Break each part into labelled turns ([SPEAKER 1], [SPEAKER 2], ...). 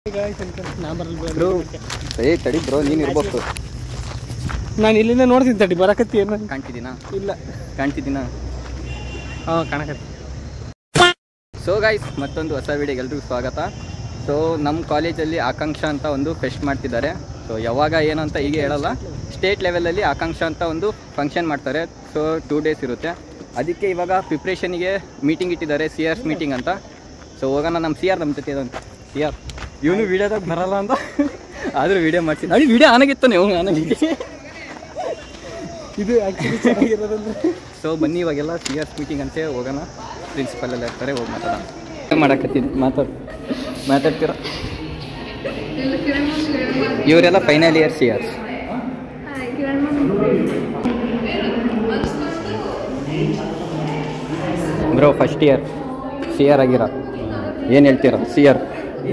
[SPEAKER 1] ನಾ ಬರಲ್ಲ
[SPEAKER 2] ಬ್ರೋ ಏ ತಡಿ ಬ್ರೋ ನೀನು ಇರ್ಬೇಕು
[SPEAKER 1] ನಾನು ಇಲ್ಲಿಂದ ನೋಡ್ತೀನಿ ತಡಿ ಬರಕತ್ತಿ ಏನು
[SPEAKER 2] ಕಾಣ್ತಿದ್ದೀನಾ
[SPEAKER 1] ಇಲ್ಲ
[SPEAKER 2] ಕಾಣ್ತಿದ್ದೀನಾ
[SPEAKER 1] ಹಾಂ ಕಾಣಕತ್ತಿ
[SPEAKER 2] ಸೊ ಗೈಸ್ ಮತ್ತೊಂದು ಹೊಸ ವಿಡಿಯೋಗೆ ಎಲ್ರಿಗೂ ಸ್ವಾಗತ ಸೊ ನಮ್ಮ ಕಾಲೇಜಲ್ಲಿ ಆಕಾಂಕ್ಷ ಅಂತ ಒಂದು ಫೆಸ್ಟ್ ಮಾಡ್ತಿದ್ದಾರೆ ಸೊ ಯಾವಾಗ ಏನು ಅಂತ ಈಗ ಹೇಳಲ್ಲ ಸ್ಟೇಟ್ ಲೆವೆಲಲ್ಲಿ ಆಕಾಂಕ್ಷ ಅಂತ ಒಂದು ಫಂಕ್ಷನ್ ಮಾಡ್ತಾರೆ ಸೊ ಟೂ ಡೇಸ್ ಇರುತ್ತೆ ಅದಕ್ಕೆ ಇವಾಗ ಪ್ರಿಪ್ರೇಷನಿಗೆ ಮೀಟಿಂಗ್ ಇಟ್ಟಿದ್ದಾರೆ ಸಿ ಆರ್ಸ್ ಮೀಟಿಂಗ್ ಅಂತ ಸೊ ಹೋಗೋಣ ನಮ್ಮ ಸಿ ಆರ್ ನಮ್ಮ ಜೊತೆ ಇದಂತ ಸಿ ಆರ್ ಇವನು ವೀಡಿಯೋದಾಗ ಬರಲ್ಲ ಅಂತ ಆದರೂ ವೀಡಿಯೋ ಮಾಡ್ತೀನಿ ನೋಡಿ ವೀಡಿಯೋ ಆನಾಗಿತ್ತು ನೀವು ಆನಾಗಿದೆ
[SPEAKER 1] ಇದು ಆ್ಯಕ್ಚುಲಿ ಚೆನ್ನಾಗಿರೋದಂದ್ರೆ
[SPEAKER 2] ಸೊ ಬನ್ನಿ ಇವಾಗೆಲ್ಲ ಸಿ ಆರ್ಸ್ ಮೀಟಿಂಗ್ ಅಂತೆ ಹೋಗೋಣ ಪ್ರಿನ್ಸಿಪಲ್ ಎಲ್ಲ ಇರ್ತಾರೆ ಹೋಗಿ ಮಾತಾಡೋಣ ಏನ್ ಮಾಡಕತ್ತೀನಿ ಮಾತಾಡ್ ಮಾತಾಡ್ತೀರ ಇವರೆಲ್ಲ final year C Rs bro first year C R ಆಗಿರ ಏನು ಹೇಳ್ತೀರ ಸಿ ಆರ್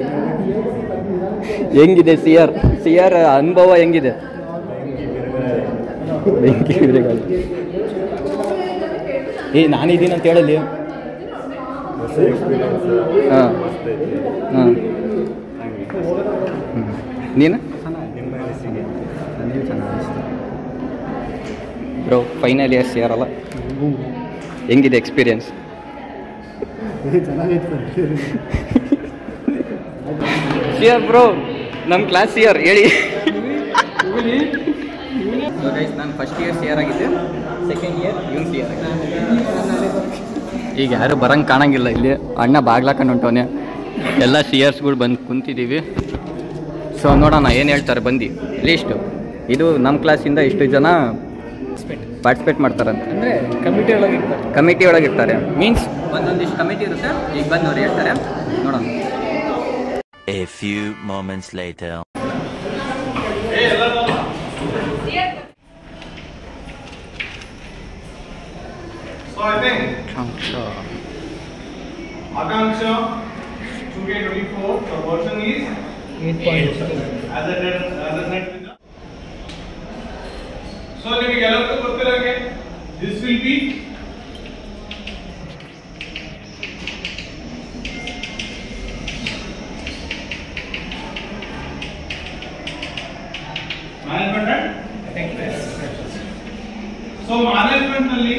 [SPEAKER 2] ಹೆಂಗಿದೆ ಸಿ ಆರ್ ಸಿ ಆರ್ ಅನುಭವ ಹೆಂಗಿದೆ ಬೆಂಕಿ ಬಿರುಗಾಳಿ. ಏ ನಾನಿದ್ದೀನಿ ಅಂತ ಹೇಳಲಿ ಹಾಂ ಹಾಂ ನೀನು ಬ್ರೋ ಫೈನಲ್ ಇಯರ್ಸ್ ಯಾರಲ್ಲ ಹೆಂಗಿದೆ ಎಕ್ಸ್ಪೀರಿಯನ್ಸ್ ಸಿಯರ್ ಬ್ರೋ ನಮ್ಮ ಕ್ಲಾಸ್ ಸಿಯರ್ ಹೇಳಿ ನಾನು ಫಸ್ಟ್ ಇಯರ್ ಸಿಯರ್ ಆಗಿದ್ದೆ ಸೆಕೆಂಡ್ ಇಯರ್ ಇವನ್ ಸಿಯರ್ ಈಗ ಯಾರು ಬರಂಗೆ ಕಾಣಂಗಿಲ್ಲ ಇಲ್ಲಿ ಅಣ್ಣ ಬಾಗ್ಲಾಕೊಂಡು ಹೊಂಟವನೆ ಎಲ್ಲ ಸಿಯರ್ಸ್ಗಳು ಬಂದು ಕುಂತಿದ್ದೀವಿ ಸೊ ನೋಡೋಣ ಏನು ಹೇಳ್ತಾರೆ ಬಂದು ಲೀಸ್ಟು ಇದು ನಮ್ಮ ಕ್ಲಾಸಿಂದ ಇಷ್ಟು ಜನ ಪಾರ್ಟಿಸಿಪೇಟ್ ಮಾಡ್ತಾರಂತೆ
[SPEAKER 1] ಅಂದರೆ ಕಮಿಟಿ ಒಳಗೆ ಇರ್ತಾರೆ
[SPEAKER 2] ಕಮಿಟಿ ಒಳಗೆ ಇರ್ತಾರೆ ಮೀನ್ಸ್ ಒಂದೊಂದಿಷ್ಟು ಕಮಿಟಿ ಇರುತ್ತೆ ಈಗ ಬಂದು ಅವ್ರು ಹೇಳ್ತಾರೆ ನೋಡೋಣ
[SPEAKER 3] A few moments later.
[SPEAKER 4] So I think Akanksha 2K24, the version is
[SPEAKER 1] eight point
[SPEAKER 4] as a net, as a net with the So ನಿಮಗೆಲ್ಲರಿಗೂ ಗೊತ್ತಿರೋಗೆ this will be management and so management ನಲ್ಲಿ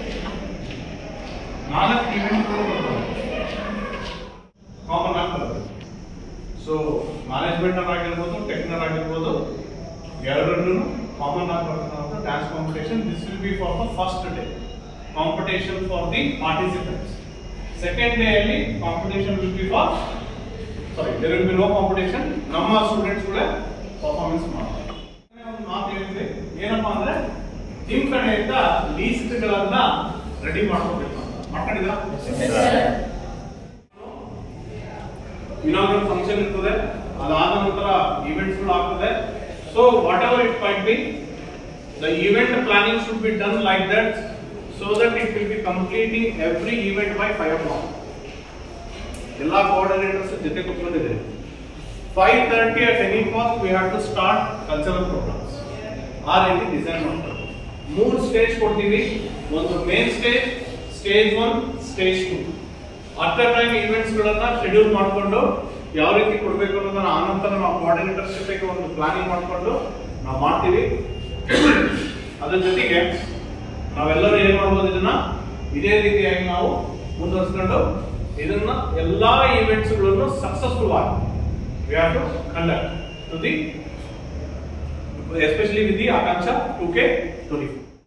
[SPEAKER 4] ನಾಲ್ಕು ಇವೆಂಟ್ಗಳು ಬರ್ತವೆ ಕಾಮನ್ ಆಗ್ತದೆ so management ಆಗಿರ್ಬೋದು ಟೆಕ್ನರ್ ಆಗಿರ್ಬೋದು ಎರಡರಲ್ಲೂ common ಆಗಿ ಬರ್ತದೆ dance competition this will be for the first day competition for the participants second day ಅಲ್ಲಿ competition will be for sorry there will be no competition ನಮ್ಮ ಸ್ಟೂಡೆಂಟ್ಸ್ ಕೂಡ ಪರ್ಫಾರ್ಮೆನ್ಸ್ ಮಾಡ್ತಾರೆ ಒಂದು ಮಾತು ಹೇಳಿದ್ರೆ ಏನಪ್ಪಾ ಅಂದ್ರೆ ನಿಮ್ ಕಡೆಯಿಂದ ಲೀಸ್ಟ್ ಗಳನ್ನ ರೆಡಿ ಮಾಡ್ಕೋಬೇಕು ಅಂತ ಮಾಡ್ಕೊಂಡಿದ್ರ ಇನಾಗ್ರಲ್ ಫಂಕ್ಷನ್ ಇರ್ತದೆ ಅದಾದ ನಂತರ ಇವೆಂಟ್ಸ್ ಗಳು ಆಗ್ತದೆ so whatever it might be the event planning should be done like that so that it will be completing every event by five o'clock ಎಲ್ಲಾ coordinators ಜೊತೆ ಕೂತ್ಕೊಂಡಿದ್ದಾರೆ five thirty at any cost we have to start cultural programs ಆ ರೀತಿ design ಮಾಡ್ತಾರೆ ಮೂರು stage ಕೊಡ್ತೀವಿ ಒಂದು main stage stage one stage two at a time events ಗಳನ್ನ ಶೆಡ್ಯೂಲ್ ಮಾಡಿಕೊಂಡು ಯಾವ ರೀತಿ ಕೊಡ್ಬೇಕು ಅನ್ನೋದನ್ನ ಆನಂತರ ನಾವು ಕೋಆರ್ಡಿನೇಟರ್ಸ್ ಜೊತೆಗೆ ಒಂದು ಪ್ಲಾನಿಂಗ್ ಮಾಡಿಕೊಂಡು ನಾವು ಮಾಡ್ತೀವಿ ಅದ್ರ ಜೊತೆಗೆ ನಾವೆಲ್ಲರೂ ಏನ್ ಮಾಡ್ಬೋದು ಇದನ್ನ ಇದೇ ರೀತಿಯಾಗಿ ನಾವು ಮುಂದುವರಿಸ್ಕೊಂಡು ಇದನ್ನ ಎಲ್ಲಾ ಈವೆಂಟ್ಸ್ ಗಳನ್ನು ಸಕ್ಸಸ್ಫುಲ್ ಆಗಿ we have to conduct to the especially with the Aakanksha two K twenty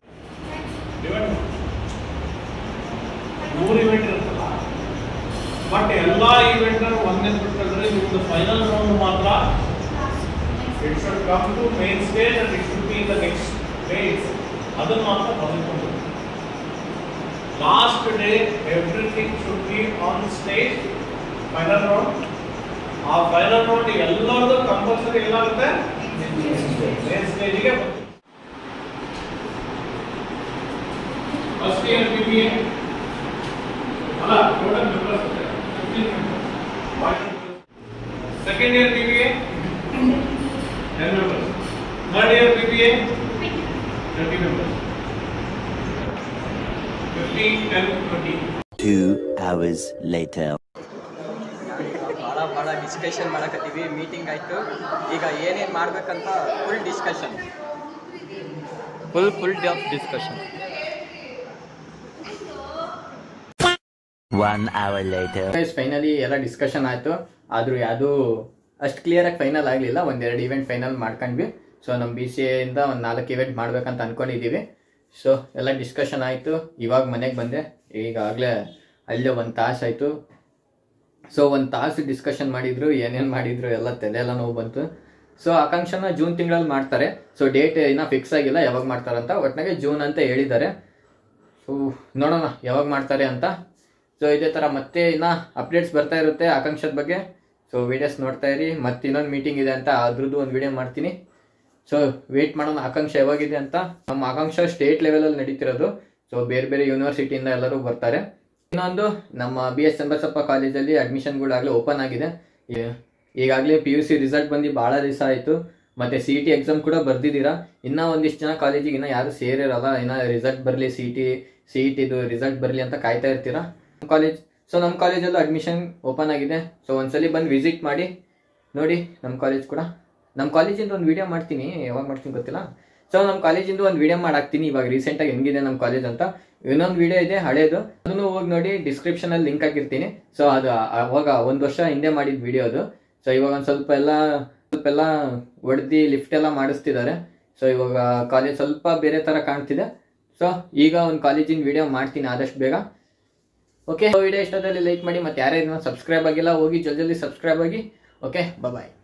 [SPEAKER 4] ಮೂರು ಇವೆಂಟ್ ಇರುತ್ತಲ್ಲ ಬಟ್ ಎಲ್ಲಾ ಇವೆಂಟ್ ಒಂದೇ ಬಿಟ್ಟಂದ್ರೆ ನಿಮ್ದು ಫೈನಲ್ ರೌಂಡ್ ಮಾತ್ರ it should come to main stage and it should be in the next phase ಅದನ್ನ ಮಾತ್ರ ಬರೆದುಕೊಂಡು last day everything should be on stage final round ಆ ಫೈನಲ್ ರೌಂಡ್ ಎಲ್ಲರದು ಕಂಪಲ್ಸರಿ ಎಲ್ಲಾಗುತ್ತೆ ಮೇನ್ ಸ್ಟೇಜ್ಗೆ first year B B A ಅಲ್ಲ total members second year B B A ten members third year B B A thirty members fifty ten twenty
[SPEAKER 3] Two hours later.
[SPEAKER 2] ಭಾಳ ಭಾಳ discussion ಮಾಡಕತ್ತೀವಿ meeting ಆಯಿತು ಈಗ ಏನೇನು ಮಾಡ್ಬೇಕಂತ full discussion full full of discussion
[SPEAKER 3] One hour later.
[SPEAKER 2] Finally ಎಲ್ಲ discussion ಆಯಿತು ಆದರೂ ಯಾವುದು ಅಷ್ಟು ಕ್ಲಿಯರಾಗಿ ಫೈನಲ್ ಆಗಲಿಲ್ಲ ಒಂದೆರಡು ಇವೆಂಟ್ ಫೈನಲ್ ಮಾಡ್ಕೊಂಡ್ವಿ ಸೊ ನಮ್ಮ ಬಿ ಸಿ ಎಯಿಂದ ಒಂದು ನಾಲ್ಕು ಇವೆಂಟ್ ಮಾಡ್ಬೇಕಂತ ಅಂದ್ಕೊಂಡಿದ್ದೀವಿ ಸೊ ಎಲ್ಲ ಡಿಸ್ಕಷನ್ ಆಯಿತು ಇವಾಗ ಮನೆಗೆ ಬಂದೆ ಈಗಾಗಲೇ ಅಲ್ಲೇ ಒಂದು ತಾಸು ಆಯಿತು ಸೊ ಒಂದು ತಾಸು ಡಿಸ್ಕಷನ್ ಮಾಡಿದ್ರು ಏನೇನು ಮಾಡಿದ್ರು ಎಲ್ಲ ತಲೆ ಎಲ್ಲ ನೋವು ಬಂತು ಸೊ ಆಕಾಂಕ್ಷನ ಜೂನ್ ತಿಂಗಳಲ್ಲಿ ಮಾಡ್ತಾರೆ ಸೊ ಡೇಟ್ ಇನ್ನೂ ಫಿಕ್ಸ್ ಆಗಿಲ್ಲ ಯಾವಾಗ ಮಾಡ್ತಾರಂತ ಒಟ್ಟಿನಾಗೆ ಜೂನ್ ಅಂತ ಹೇಳಿದ್ದಾರೆ ಸೊ ನೋಡೋಣ ಯಾವಾಗ ಮಾಡ್ತಾರೆ ಅಂತ ಸೊ ಇದೇ ಥರ ಮತ್ತೆ ಇನ್ನ ಅಪ್ಡೇಟ್ಸ್ ಬರ್ತಾ ಇರುತ್ತೆ ಆಕಾಂಕ್ಷದ ಬಗ್ಗೆ ಸೊ ವಿಡಿಯೋಸ್ ನೋಡ್ತಾ ಇರಿ ಮತ್ತೆ ಇನ್ನೊಂದು ಮೀಟಿಂಗ್ ಇದೆ ಅಂತ ಅದ್ರದ್ದು ಒಂದು ವಿಡಿಯೋ ಮಾಡ್ತೀನಿ ಸೊ ವೇಟ್ ಮಾಡೋಣ ಆಕಾಂಕ್ಷ ಯಾವಾಗಿದೆ ಅಂತ ನಮ್ಮ ಆಕಾಂಕ್ಷ ಸ್ಟೇಟ್ ಲೆವೆಲಲ್ಲಿ ನಡೀತಿರೋದು ಸೊ ಬೇರೆ ಬೇರೆ ಯೂನಿವರ್ಸಿಟಿಯಿಂದ ಎಲ್ಲರೂ ಬರ್ತಾರೆ ಇನ್ನೊಂದು ನಮ್ಮ ಬಿ ಎಸ್ ಚಂದ್ರಸಪ್ಪ ಕಾಲೇಜಲ್ಲಿ ಅಡ್ಮಿಷನ್ಗಳಾಗಲೇ ಓಪನ್ ಆಗಿದೆ ಈ- ಈಗಾಗಲೇ ಪಿ ಯು ಸಿ ರಿಸಲ್ಟ್ ಬಂದು ಭಾಳ ದಿವಸ ಆಯಿತು ಮತ್ತೆ ಸಿ ಟಿ ಎಕ್ಸಾಮ್ ಕೂಡ ಬರ್ದಿದ್ದೀರಾ ಇನ್ನೂ ಒಂದಿಷ್ಟು ಜನ ಕಾಲೇಜಿಗೆ ಇನ್ನೂ ಯಾರು ಸೇರಿರಲ್ಲ ಇನ್ನೂ ರಿಸಲ್ಟ್ ಬರಲಿ ಸಿ ಟಿ ಸಿ ಇ ಟಿದು ರಿಸಲ್ಟ್ ಬರಲಿ ಅಂತ ಕಾಯ್ತಾ ಇರ್ತೀರಾ ಕಾಲೇಜ್ ಸೊ ನಮ್ಮ ಕಾಲೇಜಲ್ಲೂ ಅಡ್ಮಿಷನ್ ಓಪನ್ ಆಗಿದೆ ಸೊ ಒಂದ್ಸಲಿ ಬಂದು ವಿಸಿಟ್ ಮಾಡಿ ನೋಡಿ ನಮ್ಮ ಕಾಲೇಜ್ ಕೂಡ ನಮ್ಮ ಕಾಲೇಜಿಂದ ಒಂದು ವಿಡಿಯೋ ಮಾಡ್ತೀನಿ ಯಾವಾಗ ಮಾಡ್ತೀನಿ ಗೊತ್ತಿಲ್ಲ ಸೊ ನಮ್ಮ ಕಾಲೇಜಿಂದ ಒಂದು ವಿಡಿಯೋ ಮಾಡಾಕ್ತೀನಿ ಇವಾಗ ರೀಸೆಂಟಾಗಿ ಹೆಂಗಿದೆ ನಮ್ಮ ಕಾಲೇಜ್ ಅಂತ ಇನ್ನೊಂದು ವಿಡಿಯೋ ಇದೆ ಹಳೇದು ಅದನ್ನು ಹೋಗಿ ನೋಡಿ ಡಿಸ್ಕ್ರಿಪ್ಷನಲ್ಲಿ ಲಿಂಕ್ ಹಾಕಿರ್ತೀನಿ ಸೊ ಅದು ಅವಾಗ ಒಂದು ವರ್ಷ ಹಿಂದೆ ಮಾಡಿದ ವಿಡಿಯೋ ಅದು ಸೊ ಇವಾಗ ಒಂದು ಸ್ವಲ್ಪ ಎಲ್ಲ ಸ್ವಲ್ಪ ಎಲ್ಲ ಹೊಡೆದು ಲಿಫ್ಟ್ ಎಲ್ಲ ಮಾಡಿಸ್ತಿದ್ದಾರೆ ಸೊ ಇವಾಗ ಕಾಲೇಜ್ ಸ್ವಲ್ಪ ಬೇರೆ ಥರ ಕಾಣ್ತಿದೆ ಸೊ ಈಗ ಒಂದು ಕಾಲೇಜಿನ ವಿಡಿಯೋ ಮಾಡ್ತೀನಿ ಆದಷ್ಟು ಬೇಗ ಓಕೆ ವಿಡಿಯೋ ಇಷ್ಟದಲ್ಲಿ ಲೈಕ್ ಮಾಡಿ ಮತ್ತೆ ಯಾರ್ಯಾರು ಸಬ್ಸ್ಕ್ರೈಬ್ ಆಗಿಲ್ಲ ಹೋಗಿ ಜಲ್ದಿ ಜಲ್ದಿ ಸಬ್ಸ್ಕ್ರೈಬ್ ಆಗಿ ಓಕೆ ಬಾಯ್